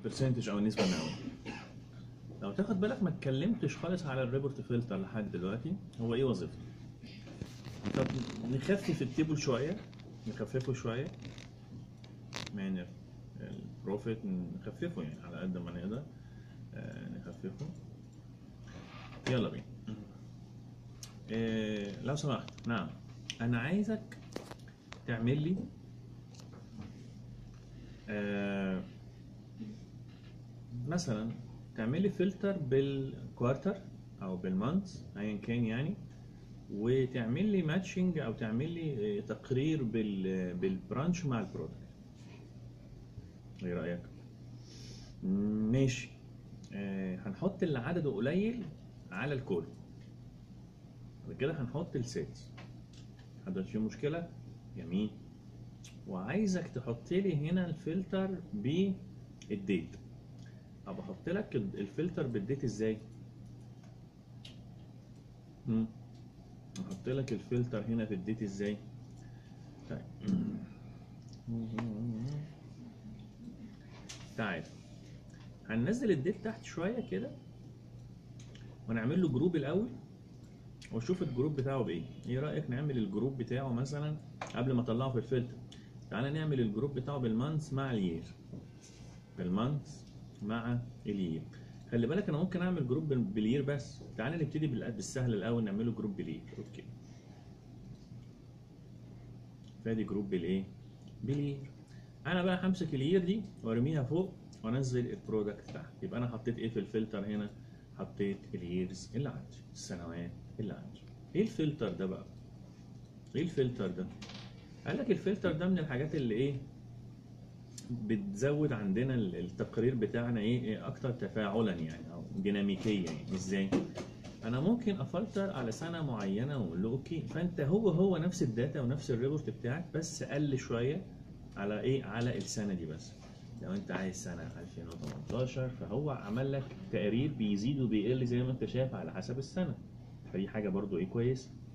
برسنتج او النسبه المئويه لو تاخد بالك ما اتكلمتش خالص على الريبورت فلتر لحد دلوقتي هو ايه وظيفته طب نخفف التيبل شويه نخففه شويه من البروفيت نخففه يعني على قد ما نقدر آه، نخففه يلا بينا آه، لو سمحت نعم انا عايزك تعمل لي آه، مثلا تعمل لي فلتر بالكوارتر او بالمانث ايا كان يعني وتعمل لي ماتشنج او تعمل لي آه، تقرير بال بالبرانش مع البرودكت ايه رايك ماشي آه، هنحط اللي عدده قليل على الكل بعد كده هنحط السيتس حد فيه مشكله جميل وعايزك تحط لي هنا الفلتر بالديت طب احط لك الفلتر بالديت ازاي مم. احط لك الفلتر هنا في الديت ازاي طيب تعال هننزل الديت تحت شويه كده ونعمل له جروب الاول واشوف الجروب بتاعه بايه ايه رايك نعمل الجروب بتاعه مثلا قبل ما اطلعه في الفلتر تعالى نعمل الجروب بتاعه بالمانث مع اليير بالمانث مع اليير خلي بالك انا ممكن اعمل جروب بال- باليير بس تعالى نبتدي بال- بالسهل الاول نعمله جروب باليير اوكي فادي جروب بالايه باليير انا بقى همسك اليير دي وارميها فوق وانزل البرودكت تحت يبقى انا حطيت ايه في الفلتر هنا حطيت الييرز اللي عندي السنوات اللي عندي ايه الفلتر ده بقى ايه الفلتر ده قال لك الفلتر ده من الحاجات اللي ايه بتزود عندنا ال- التقرير بتاعنا ايه, إيه اكتر تفاعلا يعني او ديناميكيه يعني ازاي انا ممكن افلتر على سنه معينه واقول له اوكي فانت هو هو نفس الداتا ونفس الريبورت بتاعك بس قل شويه على ايه على السنه دي بس لو انت عايز سنه 2018 فهو عمل لك تقرير بيزيد وبيقل زي ما انت شايف على حسب السنه فدي حاجه برضو ايه كويسه